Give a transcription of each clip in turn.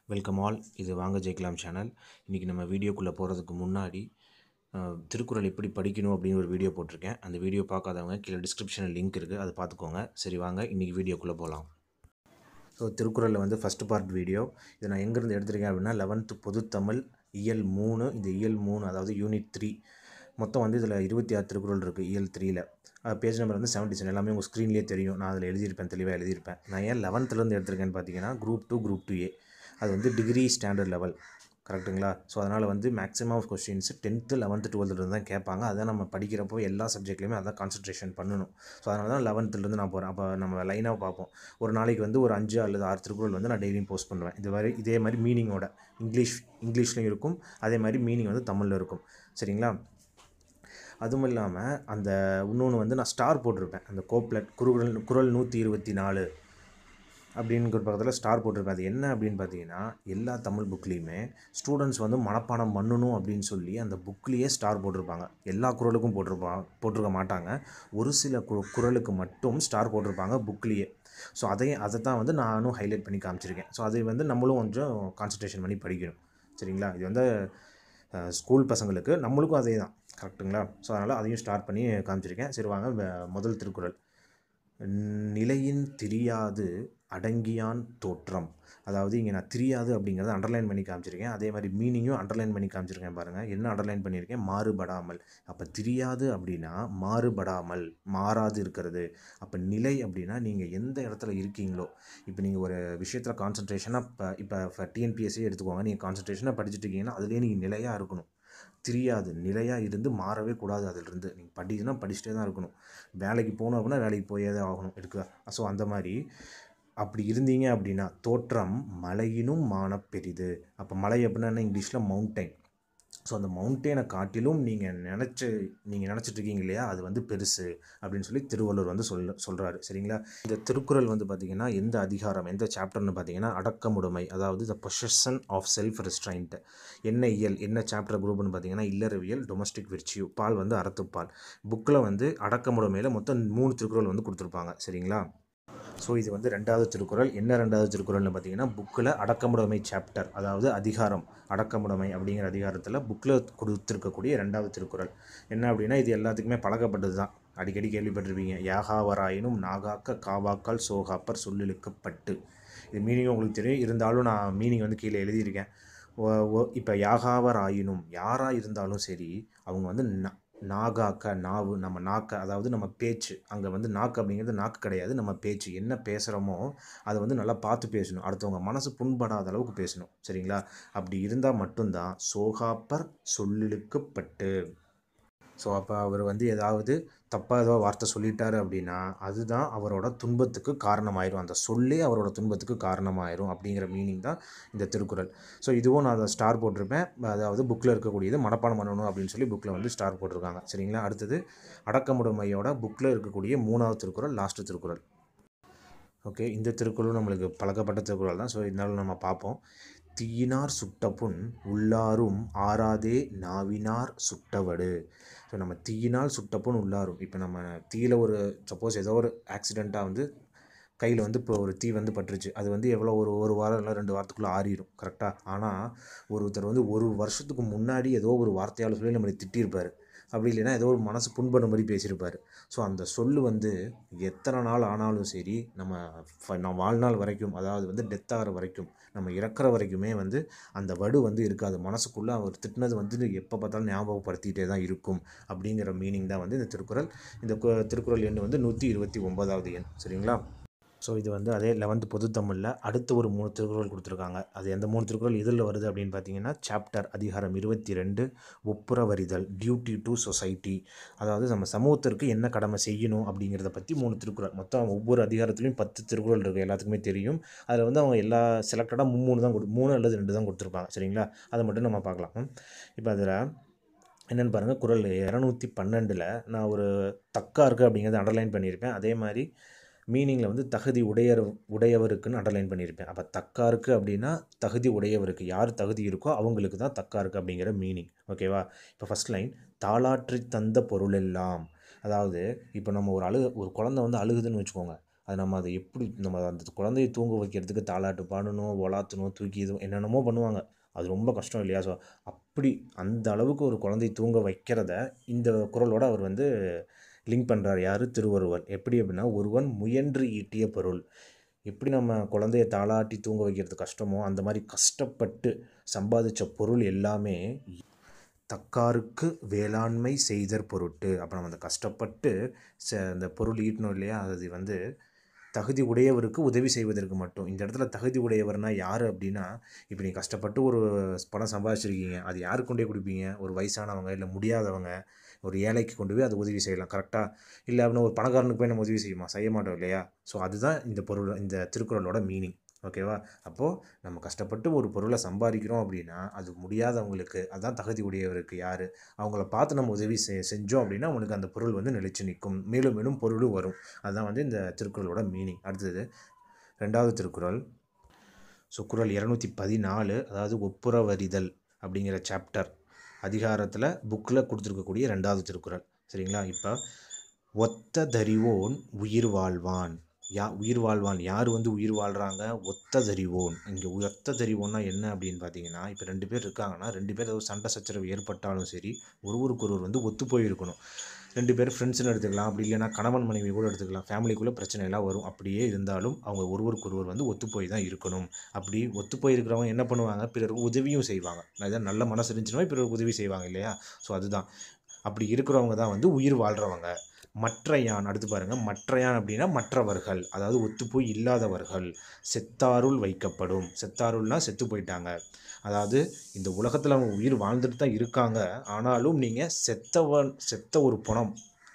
welcome all இது வாங்க ஜெயிக்கலாம் சேனல் இன்றைக்கி நம்ம வீடியோக்குள்ளே போகிறதுக்கு முன்னாடி அஹ், திருக்குறள் எப்படி படிக்கணும் அப்படின்னு ஒரு வீடியோ போட்டிருக்கேன் அந்த வீடியோ பார்க்காதவங்க கீழே டிஸ்கிரிப்ஷனில் லிங்க் இருக்குது அதை பார்த்துக்கோங்க சரி வாங்க இன்றைக்கி வீடியோக்குள்ளே போகலாம் ஸோ திருக்குறளில் வந்து ஃபஸ்ட் பார்ட் வீடியோ இதை நான் எங்கேருந்து எடுத்திருக்கேன் அப்படின்னா லெவன்த்து பொதுத்தமிழ் இயல் மூணு இந்த இயல் மூணு அதாவது யூனிட் த்ரீ மொத்தம் வந்து இதில் இருபத்தி ஆறு திருக்குறள் இருக்குது இயல் த்ரீல பேஜ் நம்பர் வந்து செவன்ட்டி செவன் எல்லாமே உங்கள் ஸ்க்ரீன்லேயே தெரியும் நான் அதில் எழுதியிருப்பேன் தெளிவாக எழுதியிருப்பேன் நான் ஏன் லெவன்த்துலேருந்து எடுத்திருக்கேன்னு பார்த்தீங்கன்னா group two group two A அது வந்து டிகிரி ஸ்டாண்டர்ட் லெவல் கரெக்ட்டுங்களா ஸோ அதனால் வந்து maximum of questions tenth eleventh டுவெல்த்துலேருந்து தான் கேட்பாங்க அதான் நம்ம படிக்கிறப்போ எல்லா சப்ஜெக்ட்லையுமே அதான் கான்சன்ட்ரேஷன் பண்ணணும் ஸோ அதனால தான் லெவன்த்துலேருந்து நான் போகிறேன் அப்போ நம்ம லைனாக பார்ப்போம் ஒரு நாளைக்கு வந்து ஒரு அஞ்சு அல்லது ஆறு திருக்குறள் வந்து நான் டெய்லியும் போஸ்ட் பண்ணுவேன் இது மாதிரி இதே மாதிரி மீனிங்கோட இங்கிலீஷ் இங்கிலீஷ்லையும் இருக்கும் அதே மாதிரி மீனிங் வந்து தமிழில் இருக்கும் சரிங்களா அதுவும் இல்லாமல் அந்த இன்னொன்று வந்து நான் ஸ்டார் போட்டிருப்பேன் அந்த கோப்லெட் குரல் குரல் நூற்றி இருபத்தி நாலு அப்படிங்கிற பக்கத்தில் ஸ்டார் போட்டிருப்பேன் அது என்ன அப்படின்னு பார்த்தீங்கன்னா எல்லா தமிழ் புக்லேயுமே ஸ்டூடெண்ட்ஸ் வந்து மனப்பாடம் பண்ணணும் அப்படின்னு சொல்லி அந்த புக்லேயே ஸ்டார் போட்டிருப்பாங்க எல்லா குரலுக்கும் போட்டிருப்பா போட்டிருக்க மாட்டாங்க ஒரு சில கு குரலுக்கு மட்டும் ஸ்டார் போட்டிருப்பாங்க புக்லேயே ஸோ அதையும் அதை தான் வந்து நானும் ஹைலைட் பண்ணி காமிச்சிருக்கேன் ஸோ அதை வந்து நம்மளும் கொஞ்சம் கான்சன்ட்ரேஷன் பண்ணி படிக்கணும் சரிங்களா இது வந்து ஸ்கூல் பசங்களுக்கு நம்மளுக்கும் அதே தான் கரெக்ட்டுங்களா ஸோ அதனால் அதையும் ஸ்டார்ட் பண்ணி காமிச்சிருக்கேன் சரி வாங்க வ- முதல் திருக்குறள் நிலையின் திரியாது அடங்கியான் தோற்றம் அதாவது இங்கே நான் திரியாது அப்படிங்கிறத அண்டர்லைன் பண்ணி காமிச்சிருக்கேன் அதே மாதிரி மீனிங்கும் அண்டர்லைன் பண்ணி காமிச்சிருக்கேன் பாருங்கள் என்ன அண்டர்லைன் பண்ணியிருக்கேன் மாறுபடாமல் அப்போ திரியாது அப்படின்னா மாறுபடாமல் மாறாது இருக்கிறது அப்போ நிலை அப்படின்னா நீங்கள் எந்த இடத்துல இருக்கீங்களோ இப்போ நீங்கள் ஒரு விஷயத்தில் கான்சன்ட்ரேஷனாக இப்போ இப்போ டிஎன்பிஎஸ்சி எடுத்துக்கோங்க நீங்கள் கான்சன்ட்ரேஷனாக படிச்சுட்டு இருக்கீங்கன்னா அதுலேயே நீங்கள் நிலையாக இருக்கணும் தெரியாது நிலையாக இருந்து மாறவே கூடாது அதிலிருந்து நீங்கள் படிச்சுன்னா படிச்சுட்டே தான் இருக்கணும் வேலைக்கு போகணும் அப்படின்னா வேலைக்கு போயே தான் ஆகணும் இருக்குதா ஸோ அந்த மாதிரி அப்படி இருந்தீங்க அப்படின்னா தோற்றம் மலையினும் மான பெரிது அப்போ மலை அப்படின்னா என்ன இங்கிலீஷில் மவுண்டைன் ஸோ அந்த மவுண்டெயினை காட்டிலும் நீங்கள் நினச்சி நீங்கள் நினச்சிட்டு இருக்கீங்க இல்லையா அது வந்து பெருசு அப்படின்னு சொல்லி திருவள்ளுவர் வந்து சொல்ல சொல்கிறாரு சரிங்களா இந்த திருக்குறள் வந்து பார்த்திங்கன்னா எந்த அதிகாரம் எந்த சாப்டர்னு பார்த்தீங்கன்னா அடக்கமுடைமை அதாவது the possession of self restraint என்ன இயல் என்ன சாப்டர் குரூப்னு பார்த்தீங்கன்னா இல்லறவியல் டொமஸ்டிக் விர்ச்சியூ பால் வந்து அறத்துப்பால் புக்கில் வந்து அடக்கமுடைமையில் மொத்தம் மூணு திருக்குறள் வந்து கொடுத்துருப்பாங்க சரிங்களா ஸோ இது வந்து ரெண்டாவது திருக்குறள் என்ன ரெண்டாவது திருக்குறள்னு பார்த்தீங்கன்னா புக்கில் அடக்கமுடைமை சாப்டர் அதாவது அதிகாரம் அடக்கமுடைமை அப்படிங்கிற அதிகாரத்தில் புக்கில் கொடுத்துருக்கக்கூடிய ரெண்டாவது திருக்குறள் என்ன அப்படின்னா இது எல்லாத்துக்குமே பழக்கப்பட்டது தான் அடிக்கடி கேள்விப்பட்டிருப்பீங்க யாகாவராயினும் நாகாக்க காவாக்கால் சோகாப்பர் சொல்லிழுக்கப்பட்டு இது மீனிங் உங்களுக்கு தெரியும் இருந்தாலும் நான் மீனிங் வந்து கீழே எழுதியிருக்கேன் இப்போ யாகாவர் ஆயினும் யாராக இருந்தாலும் சரி அவங்க வந்து ந- நாகாக்க நாவு நம்ம நாக்க அதாவது நம்ம பேச்சு அங்கே வந்து நாக்கு அப்படிங்கிறது நாக்கு கிடையாது நம்ம பேச்சு என்ன பேசுகிறோமோ அதை வந்து நல்லா பார்த்து பேசணும் அடுத்தவங்க மனசு புண்படாத அளவுக்கு பேசணும் சரிங்களா அப்படி இருந்தால் மட்டும்தான் சோகாப்பர் சொல்லிழுக்கப்பட்டு ஸோ அப்போ அவர் வந்து ஏதாவது தப்பாக ஏதோ வார்த்தை சொல்லிட்டாரு அப்படின்னா அதுதான் அவரோட துன்பத்துக்கு காரணமாயிரும் அந்த சொல்லே அவரோட துன்பத்துக்கு காரணமாயிரும் அப்படிங்கிற மீனிங் தான் இந்த திருக்குறள் ஸோ இதுவும் நான் அதை ஸ்டார் போட்டிருப்பேன் அதாவது புக்கில் இருக்கக்கூடியது மனப்பாடம் பண்ணணும் அப்படின்னு சொல்லி புக்கில் வந்து ஸ்டார் போட்டிருக்காங்க சரிங்களா அடுத்தது அடக்கமுடைமையோட புக்கில் இருக்கக்கூடிய மூணாவது திருக்குறள் லாஸ்ட்டு திருக்குறள் ஓகே இந்த திருக்குறளும் நம்மளுக்கு பழக்கப்பட்ட திருக்குறள் தான் ஸோ இதனால நம்ம பார்ப்போம் தீயினார் சுட்ட புண் உள்ளாரும் ஆறாதே நாவினார் சுட்டவடு ஸோ நம்ம தீயினால் சுட்ட புண் உள்ளாரும் இப்போ நம்ம தீயில ஒரு சப்போஸ் ஏதோ ஒரு ஆக்சிடெண்ட்டாக வந்து கையில் வந்து இப்போ ஒரு தீ வந்து பட்டுருச்சு அது வந்து எவ்வளோ ஒரு ஒரு வாரம் இல்லை ரெண்டு வாரத்துக்குள்ளே ஆறிடும் கரெக்டாக ஆனால் ஒருத்தர் வந்து ஒரு வருஷத்துக்கு முன்னாடி ஏதோ ஒரு வார்த்தையால் சொல்லி நம்மளை திட்டியிருப்பார் அப்படி இல்லைன்னா ஏதோ ஒரு மனசு புண்படுற மாதிரி பேசியிருப்பார் ஸோ அந்த சொல்லு வந்து எத்தனை நாள் ஆனாலும் சரி நம்ம ஃப- நம்ம வாழ்நாள் வரைக்கும் அதாவது வந்து டெத் ஆகிற வரைக்கும் நம்ம இறக்குற வரைக்குமே வந்து அந்த வடு வந்து இருக்காது மனசுக்குள்ளே அவர் திட்டினது வந்து எப்போ பார்த்தாலும் ஞாபகப்படுத்திகிட்டே தான் இருக்கும் அப்படிங்கிற மீனிங் தான் வந்து இந்த திருக்குறள் இந்த கு- திருக்குறள் எண் வந்து நூற்றி இருபத்தி ஒன்பதாவது எண் சரிங்களா ஸோ இது வந்து அதே லெவன்த்து பொதுத்தமிழில் அடுத்து ஒரு மூணு திருக்குறள் கொடுத்துருக்காங்க அது எந்த மூணு திருக்குறள் இதில் வருது அப்படின்னு பார்த்தீங்கன்னா சாப்டர் அதிகாரம் இருபத்தி ரெண்டு ஒப்புரவறிதல் டியூட்டி டு சொசைட்டி அதாவது நம்ம சமூகத்திற்கு என்ன கடமை செய்யணும் அப்படிங்கிறத பற்றி மூணு திருக்குறள் மொத்தம் ஒவ்வொரு அதிகாரத்துலையும் பத்து திருக்குறள் இருக்குது எல்லாத்துக்குமே தெரியும் அதில் வந்து அவங்க எல்லா செலக்டடாக மூணு தான் கொடு மூணு அல்லது ரெண்டு தான் கொடுத்துருப்பாங்க சரிங்களா அதை மட்டும் நம்ம பார்க்கலாம் இப்போ அதில் என்னென்னு பாருங்கள் குறள் இரநூத்தி பன்னெண்டில் நான் ஒரு தக்கா இருக்குது அப்படிங்கிறத அண்டர்லைன் பண்ணியிருப்பேன் அதே மாதிரி மீனிங்கில் வந்து தகுதி உடையர் உடையவருக்குன்னு அண்டர்லைன் பண்ணியிருப்பேன் அப்போ தக்கா இருக்குது அப்படின்னா தகுதி உடையவருக்கு யார் தகுதி இருக்கோ அவங்களுக்கு தான் தக்கா இருக்குது அப்படிங்கிற மீனிங் ஓகேவா இப்போ ஃபஸ்ட் லைன் தாளாற்றி தந்த பொருளெல்லாம் அதாவது இப்போ நம்ம ஒரு அழு ஒரு குழந்தை வந்து அழுகுதுன்னு வச்சுக்கோங்க அது நம்ம அதை எப்படி நம்ம அந்த குழந்தைய தூங்க வைக்கிறதுக்கு தாலாட்டு பாடணும் ஒலாத்தணும் தூக்கி இது என்னென்னமோ பண்ணுவாங்க அது ரொம்ப கஷ்டம் இல்லையா ஸோ அப்படி அந்த அளவுக்கு ஒரு குழந்தை தூங்க வைக்கிறத இந்த குரலோட அவர் வந்து லிங்க் பண்ணுறார் யார் திருவருவன் எப்படி அப்படின்னா ஒருவன் முயன்று ஈட்டிய பொருள் எப்படி நம்ம குழந்தைய தாளாட்டி தூங்க வைக்கிறது கஷ்டமோ அந்த மாதிரி கஷ்டப்பட்டு சம்பாதிச்ச பொருள் எல்லாமே தக்காருக்கு வேளாண்மை செய்தற் பொருட்டு அப்போ நம்ம அந்த கஷ்டப்பட்டு ச அந்த பொருள் ஈட்டணும் இல்லையா அது வந்து தகுதி உடையவருக்கு உதவி செய்வதற்கு மட்டும் இந்த இடத்துல தகுதி உடையவர்னா யார் அப்படின்னா இப்போ நீ கஷ்டப்பட்டு ஒரு பணம் சம்பாதிச்சிருக்கீங்க அது யாருக்கு கொண்டே கொடுப்பீங்க ஒரு வயசானவங்க இல்லை முடியாதவங்க ஒரு ஏழைக்கு கொண்டு போய் அதை உதவி செய்யலாம் கரெக்டாக இல்லை அப்படின்னா ஒரு பணக்காரனுக்கு போய் நம்ம உதவி செய்யுமா செய்ய மாட்டோம் இல்லையா ஸோ அதுதான் இந்த பொருள் இந்த திருக்குறளோட மீனிங் ஓகேவா அப்போது நம்ம கஷ்டப்பட்டு ஒரு பொருளை சம்பாதிக்கிறோம் அப்படின்னா அது முடியாதவங்களுக்கு அதான் தகுதி உடையவருக்கு யார் அவங்கள பார்த்து நம்ம உதவி செ செஞ்சோம் அப்படின்னா அவனுக்கு அந்த பொருள் வந்து நிலைச்சு நிற்கும் மேலும் மேலும் பொருளும் வரும் அதுதான் வந்து இந்த திருக்குறளோட மீனிங் அடுத்தது ரெண்டாவது திருக்குறள் ஸோ குறள் இரநூத்தி பதினாலு அதாவது ஒப்புரவறிதல் அப்படிங்கிற சாப்டர் அதிகாரத்தில் புக்கில் கொடுத்துருக்கக்கூடிய ரெண்டாவது திருக்குறள் சரிங்களா இப்போ ஒத்த தறிவோன் உயிர் வாழ்வான் யா உயிர் வாழ்வான் யார் வந்து உயிர் வாழ்கிறாங்க ஒத்த தறிவோன் இங்கே ஒத்த தறிவோன்னா என்ன அப்படின்னு பார்த்தீங்கன்னா இப்போ ரெண்டு பேர் இருக்காங்கன்னா ரெண்டு பேர் ஏதோ சண்டை சச்சரவு ஏற்பட்டாலும் சரி ஒருவருக்கு ஒருவர் வந்து ஒத்து போயிருக்கணும் ரெண்டு பேர் ஃப்ரெண்ட்ஸ்னு எடுத்துக்கலாம் அப்படி இல்லைன்னா கணவன் மனைவி கூட எடுத்துக்கலாம் ஃபேமிலிக்குள்ளே பிரச்சனை எல்லாம் வரும் அப்படியே இருந்தாலும் அவங்க ஒருவருக்கு ஒருவர் வந்து ஒத்து போய் தான் இருக்கணும் அப்படி ஒத்து போய் இருக்கிறவங்க என்ன பண்ணுவாங்க பிறருக்கு உதவியும் செய்வாங்க அதான் நல்ல மனசு இருந்துச்சுன்னா பிறருக்கு உதவி செய்வாங்க இல்லையா ஸோ அதுதான் அப்படி இருக்கிறவங்க தான் வந்து உயிர் வாழ்கிறவங்க மற்றையான் அடுத்து பாருங்கள் மற்றையான் அப்படின்னா மற்றவர்கள் அதாவது ஒத்துப்போய் இல்லாதவர்கள் செத்தாருள் வைக்கப்படும் செத்தாருள்னா செத்து போயிட்டாங்க அதாவது இந்த உலகத்தில் அவங்க உயிர் வாழ்ந்துட்டு தான் இருக்காங்க ஆனாலும் நீங்கள் செத்தவன் செத்த ஒரு பணம்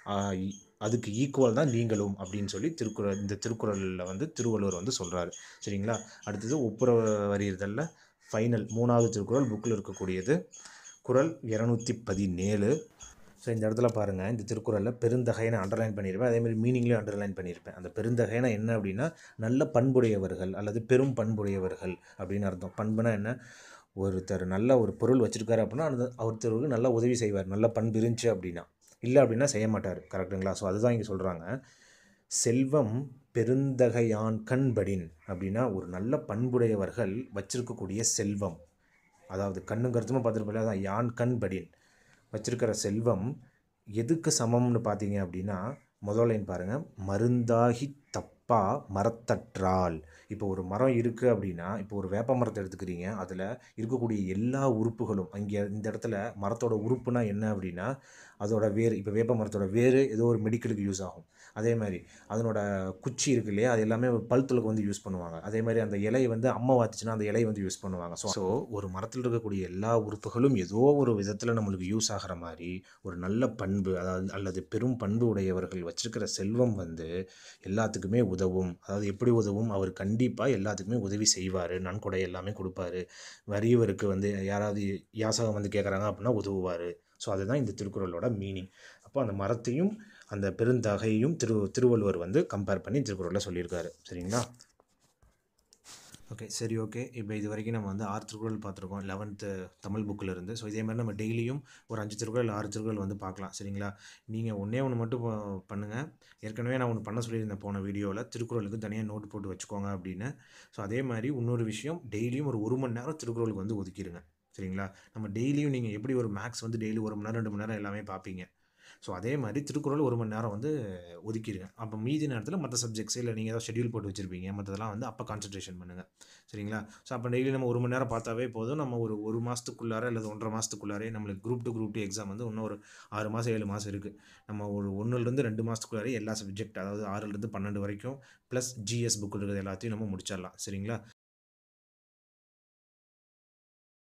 அதுக்கு ஈக்குவல் தான் நீங்களும் அப்படின்னு சொல்லி திருக்குறள் இந்த திருக்குறளில் வந்து திருவள்ளுவர் வந்து சொல்கிறாரு சரிங்களா அடுத்தது ஒப்புரவு வரிதலில் ஃபைனல் மூணாவது திருக்குறள் புக்கில் இருக்கக்கூடியது குறள் இரநூத்தி பதினேழு ஸோ இந்த இடத்துல பாருங்கள் இந்த திருக்குறளில் பெருந்தகையை நான் அண்டர்லைன் பண்ணியிருப்பேன் அதேமாதிரி மீனிங்லேயும் அண்டர்லைன் பண்ணியிருப்பேன் அந்த பெருந்தகைனா என்ன அப்படின்னா நல்ல பண்புடையவர்கள் அல்லது பெரும் பண்புடையவர்கள் அப்படின்னு அர்த்தம் பண்புனா என்ன ஒருத்தர் நல்ல ஒரு பொருள் வச்சுருக்காரு அப்படின்னா அந்த ஒருத்தருக்கு நல்லா உதவி செய்வார் நல்ல பண்பு இருந்துச்சு அப்படின்னா இல்லை அப்படின்னா செய்ய மாட்டார் கரெக்டுங்களா ஸோ அதுதான் இங்கே சொல்கிறாங்க செல்வம் பெருந்தகையான் கண்படின் அப்படின்னா ஒரு நல்ல பண்புடையவர்கள் வச்சிருக்கக்கூடிய செல்வம் அதாவது கண்ணும் கருத்துமா பார்த்துருப்போம் அதான் யான் கண்படின் வச்சிருக்கிற செல்வம் எதுக்கு சமம்னு பார்த்தீங்க அப்படின்னா முதல் லைன் பாருங்கள் மருந்தாகி தப்பா மரத்தற்றால் இப்போ ஒரு மரம் இருக்குது அப்படின்னா இப்போ ஒரு வேப்ப மரத்தை எடுத்துக்கிறீங்க அதில் இருக்கக்கூடிய எல்லா உறுப்புகளும் அங்கே இந்த இடத்துல மரத்தோட உறுப்புனா என்ன அப்படின்னா அதோட வேர் இப்போ வேப்ப மரத்தோட வேர் ஏதோ ஒரு மெடிக்கலுக்கு யூஸ் ஆகும் அதே மாதிரி அதனோட குச்சி இருக்கு இல்லையா அது எல்லாமே பல்துளுக்கு வந்து யூஸ் பண்ணுவாங்க அதே மாதிரி அந்த இலை வந்து அம்மா வாத்துச்சுன்னா அந்த இலை வந்து யூஸ் பண்ணுவாங்க ஸோ ஸோ ஒரு மரத்தில் இருக்கக்கூடிய எல்லா உறுப்புகளும் ஏதோ ஒரு விதத்தில் நம்மளுக்கு யூஸ் ஆகிற மாதிரி ஒரு நல்ல பண்பு அதாவது அல்லது பெரும் பண்பு உடையவர்கள் வச்சிருக்கிற செல்வம் வந்து எல்லாத்துக்குமே உதவும் அதாவது எப்படி உதவும் அவர் கண்டிப்பாக எல்லாத்துக்குமே உதவி செய்வார் நன்கொடை எல்லாமே கொடுப்பாரு வறியவருக்கு வந்து யாராவது யாசகம் வந்து கேட்குறாங்க அப்படின்னா உதவுவார் ஸோ அதுதான் இந்த திருக்குறளோட மீனிங் அப்போ அந்த மரத்தையும் அந்த பெருந்தகையையும் திரு திருவள்ளுவர் வந்து கம்பேர் பண்ணி திருக்குறளில் சொல்லியிருக்காரு சரிங்களா ஓகே சரி ஓகே இப்போ இது வரைக்கும் நம்ம வந்து ஆறு திருக்குறள் பார்த்துருக்கோம் லெவன்த்து தமிழ் புக்கில் இருந்து ஸோ இதே மாதிரி நம்ம டெய்லியும் ஒரு அஞ்சு திருக்குறள் ஆறு திருக்குறள் வந்து பார்க்கலாம் சரிங்களா நீங்கள் ஒன்றே ஒன்று மட்டும் ப- பண்ணுங்கள் ஏற்கனவே நான் ஒன்று பண்ண சொல்லியிருந்தேன் போன வீடியோவில் திருக்குறளுக்கு தனியாக நோட் போட்டு வச்சுக்கோங்க அப்படின்னு ஸோ அதே மாதிரி இன்னொரு விஷயம் டெய்லியும் ஒரு ஒரு மணி நேரம் திருக்குறளுக்கு வந்து ஒதுக்கிடுங்க சரிங்களா நம்ம டெய்லியும் நீங்கள் எப்படி ஒரு மேக்ஸ் வந்து டெய்லி ஒரு மணி நேரம் ரெண்டு மணி நேரம் எல்லாமே பார்ப்பீங்க ஸோ அதே மாதிரி திருக்குறள் ஒரு மணி நேரம் வந்து ஒதுக்கிடுங்க அப்போ மீதி நேரத்தில் மற்ற சப்ஜெக்ட்ஸ் இல்லை நீங்கள் ஏதாவது ஷெட்யூல் போட்டு வச்சுருப்பீங்க மற்றதெல்லாம் வந்து அப்போ கான்சன்ட்ரேஷன் பண்ணுங்கள் சரிங்களா ஸோ அப்போ டெய்லி நம்ம ஒரு மணி நேரம் பார்த்தாவே போதும் நம்ம ஒரு ஒரு மாதத்துக்குள்ளார அல்லது ஒன்றரை மாதத்துக்குள்ளாரே நம்மளுக்கு group two group two exam வந்து இன்னும் ஒரு ஆறு மாதம் ஏழு மாதம் இருக்குது நம்ம ஒரு ஒன்றுலேருந்து ரெண்டு மாதத்துக்குள்ளாரே எல்லா சப்ஜெக்ட் அதாவது ஆறுலேருந்து பன்னெண்டு வரைக்கும் ப்ளஸ் ஜிஎஸ் புக் இருக்கிறது எல்லாத்தையும் நம்ம முடிச்சிடலாம் சரிங்களா